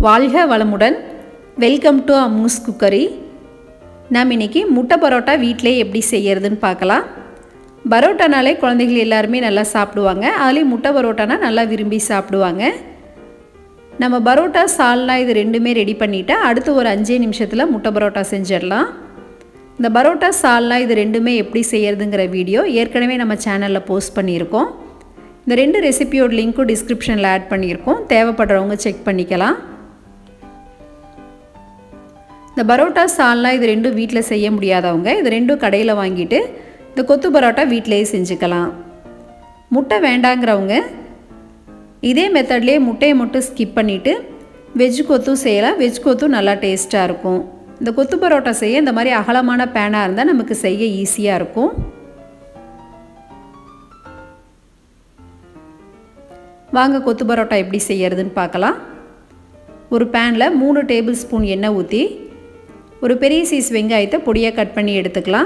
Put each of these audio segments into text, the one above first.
வாழ்க வளமுடன் welcome to Ammu's cookery நாம் இன்றைக்கி முட்டை பரோட்டா வீட்டிலே எப்படி செய்யறதுன்னு பார்க்கலாம் பரோட்டானாலே குழந்தைகள் எல்லாருமே நல்லா சாப்பிடுவாங்க அதுலேயும் முட்டை பரோட்டானா நல்லா விரும்பி சாப்பிடுவாங்க நம்ம பரோட்டா சால்னா இது ரெண்டுமே ரெடி பண்ணிவிட்டா அடுத்து ஒரு அஞ்சே நிமிஷத்தில் முட்டை பரோட்டா செஞ்சிடலாம் இந்த பரோட்டா சால்னா இது ரெண்டுமே எப்படி செய்யறதுங்கிற வீடியோ ஏற்கனவே நம்ம சேனலில் போஸ்ட் பண்ணியிருக்கோம் இந்த ரெண்டு ரெசிபியோட லிங்க்கும் டிஸ்கிரிப்ஷனில் ஆட் பண்ணியிருக்கோம் தேவைப்படுறவங்க செக் பண்ணிக்கலாம் இந்த பரோட்டா சால்னா இது ரெண்டும் வீட்டில் செய்ய முடியாதவங்க இது ரெண்டும் கடையில் வாங்கிட்டு இந்த கொத்து பரோட்டா வீட்டிலேயே செஞ்சுக்கலாம் முட்டை வேண்டாங்கிறவங்க இதே மெத்தட்லேயே முட்டையை மட்டும் ஸ்கிப் பண்ணிவிட்டு வெஜ் கொத்தும் செய்யலாம் வெஜ் கொத்தும் நல்லா டேஸ்ட்டாக இருக்கும் இந்த கொத்து பரோட்டா செய்ய இந்த மாதிரி அகலமான பேனாக இருந்தால் நமக்கு செய்ய ஈஸியாக இருக்கும் வாங்க கொத்து பரோட்டா எப்படி செய்யறதுன்னு பார்க்கலாம் ஒரு பேனில் மூணு டேபிள் ஸ்பூன் எண்ணெய் ஊற்றி ஒரு பெரிய சைஸ் வெங்காயத்தை பொடியாக கட் பண்ணி எடுத்துக்கலாம்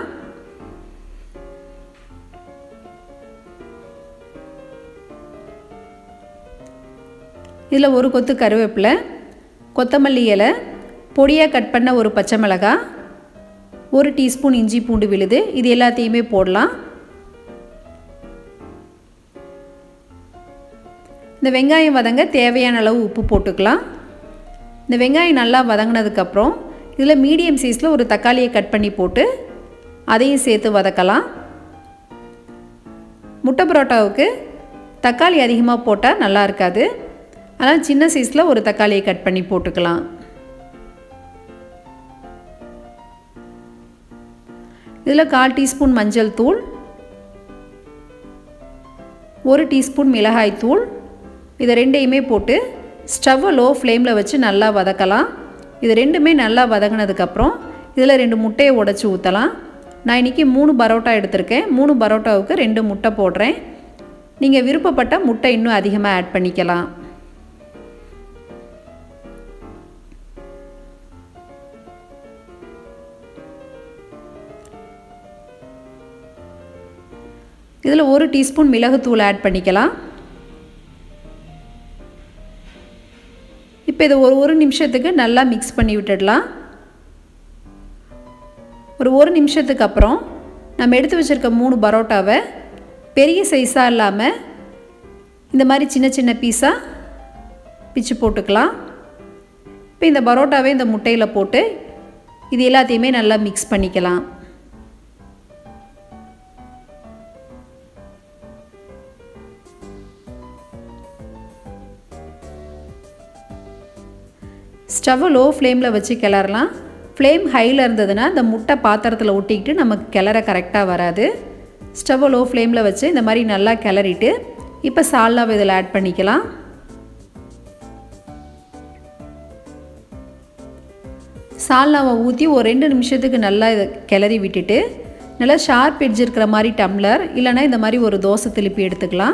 இதில் ஒரு கொத்து கருவேப்பிலை கொத்தமல்லி இலை பொடியாக கட் பண்ண ஒரு பச்சை மிளகாய் ஒரு டீஸ்பூன் இஞ்சி பூண்டு விழுது இது எல்லாத்தையுமே போடலாம் இந்த வெங்காயம் வதங்க தேவையான அளவு உப்பு போட்டுக்கலாம் இந்த வெங்காயம் நல்லா வதங்கினதுக்கப்புறம் இதில் மீடியம் சைஸில் ஒரு தக்காளியை கட் பண்ணி போட்டு அதையும் சேர்த்து வதக்கலாம் முட்டை பரோட்டாவுக்கு தக்காளி அதிகமாக போட்டால் நல்லா இருக்காது அதனால் சின்ன சைஸில் ஒரு தக்காளியை கட் பண்ணி போட்டுக்கலாம் இதில் கால் டீஸ்பூன் மஞ்சள் தூள் ஒரு டீஸ்பூன் மிளகாய் தூள் இதை ரெண்டையுமே போட்டு ஸ்டவ்வை லோ ஃப்ளேமில் வச்சு நல்லா வதக்கலாம் இது ரெண்டுமே நல்லா வதங்கினதுக்கப்புறம் இதில் ரெண்டு முட்டையை உடச்சி ஊற்றலாம் நான் இன்றைக்கி மூணு பரோட்டா எடுத்திருக்கேன் மூணு பரோட்டாவுக்கு ரெண்டு முட்டை போடுறேன் நீங்கள் விருப்பப்பட்ட முட்டை இன்னும் அதிகமாக ஆட் பண்ணிக்கலாம் இதில் ஒரு டீஸ்பூன் மிளகுத்தூள் ஆட் பண்ணிக்கலாம் இப்போ இதை ஒரு ஒரு நிமிஷத்துக்கு நல்லா மிக்ஸ் பண்ணி விட்டுடலாம் ஒரு ஒரு நிமிஷத்துக்கு அப்புறம் நம்ம எடுத்து வச்சுருக்க மூணு பரோட்டாவை பெரிய சைஸாக இல்லாமல் இந்த மாதிரி சின்ன சின்ன பீஸாக பிச்சு போட்டுக்கலாம் இப்போ இந்த பரோட்டாவை இந்த முட்டையில் போட்டு இது எல்லாத்தையுமே நல்லா மிக்ஸ் பண்ணிக்கலாம் ஸ்டவ்வை லோ ஃப்ளேமில் வச்சு கிளறலாம் ஃப்ளேம் ஹையில் இருந்ததுன்னா இந்த முட்டை பாத்திரத்தில் ஒட்டிக்கிட்டு நமக்கு கிளற கரெக்டாக வராது ஸ்டவ்வை லோ ஃப்ளேமில் வச்சு இந்த மாதிரி நல்லா கிளறிட்டு இப்போ சால்னாவை இதில் ஆட் பண்ணிக்கலாம் சால்னாவை ஊற்றி ஒரு ரெண்டு நிமிஷத்துக்கு நல்லா இதை கிளறி விட்டுட்டு நல்லா ஷார்ப் எட்ஜ் இருக்கிற மாதிரி டம்ளர் இல்லைனா இந்த மாதிரி ஒரு தோசை திருப்பி எடுத்துக்கலாம்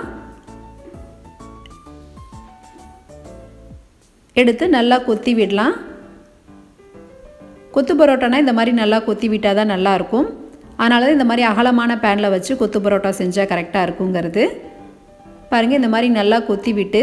எடுத்து நல்லா கொத்தி விடலாம் கொத்து பரோட்டானா இந்த மாதிரி நல்லா கொத்தி விட்டால் தான் நல்லாயிருக்கும் அதனால தான் இந்த மாதிரி அகலமான பேனில் வச்சு கொத்து பரோட்டா செஞ்சால் கரெக்டாக இருக்குங்கிறது பாருங்கள் இந்த மாதிரி நல்லா கொத்தி விட்டு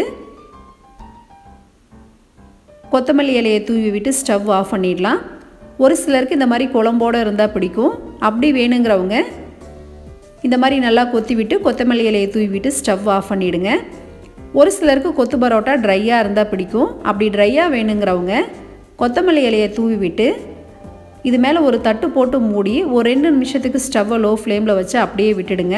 கொத்தமல்லி இலையை தூவி விட்டு ஸ்டவ் ஆஃப் பண்ணிடலாம் ஒரு சிலருக்கு இந்த மாதிரி குழம்போடு இருந்தால் பிடிக்கும் அப்படி வேணுங்கிறவங்க இந்த மாதிரி நல்லா கொத்தி விட்டு கொத்தமல்லி இலையை தூவி விட்டு ஸ்டவ் ஆஃப் பண்ணிவிடுங்க ஒரு சிலருக்கு கொத்து பரோட்டா ட்ரையாக இருந்தால் பிடிக்கும் அப்படி ட்ரையாக வேணுங்கிறவங்க கொத்தமல்லி இலையை தூவி விட்டு இது மேலே ஒரு தட்டு போட்டு மூடி ஒரு ரெண்டு நிமிஷத்துக்கு ஸ்டவ்வை லோ ஃப்ளேமில் வச்சு அப்படியே விட்டுடுங்க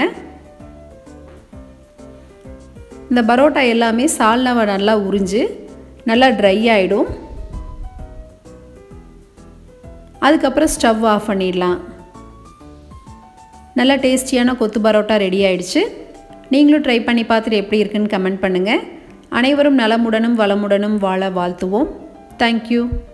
இந்த பரோட்டா எல்லாமே சால்னாவை நல்லா உறிஞ்சு நல்லா ட்ரை ஆகிடும் அதுக்கப்புறம் ஸ்டவ் ஆஃப் பண்ணிடலாம் நல்லா டேஸ்டியான கொத்து பரோட்டா ரெடி ஆயிடுச்சு நீங்களும் ட்ரை பண்ணி பார்த்துட்டு எப்படி இருக்குன்னு கமெண்ட் பண்ணுங்கள் அனைவரும் நலமுடனும் வளமுடனும் வாழ வாழ்த்துவோம் தேங்க்யூ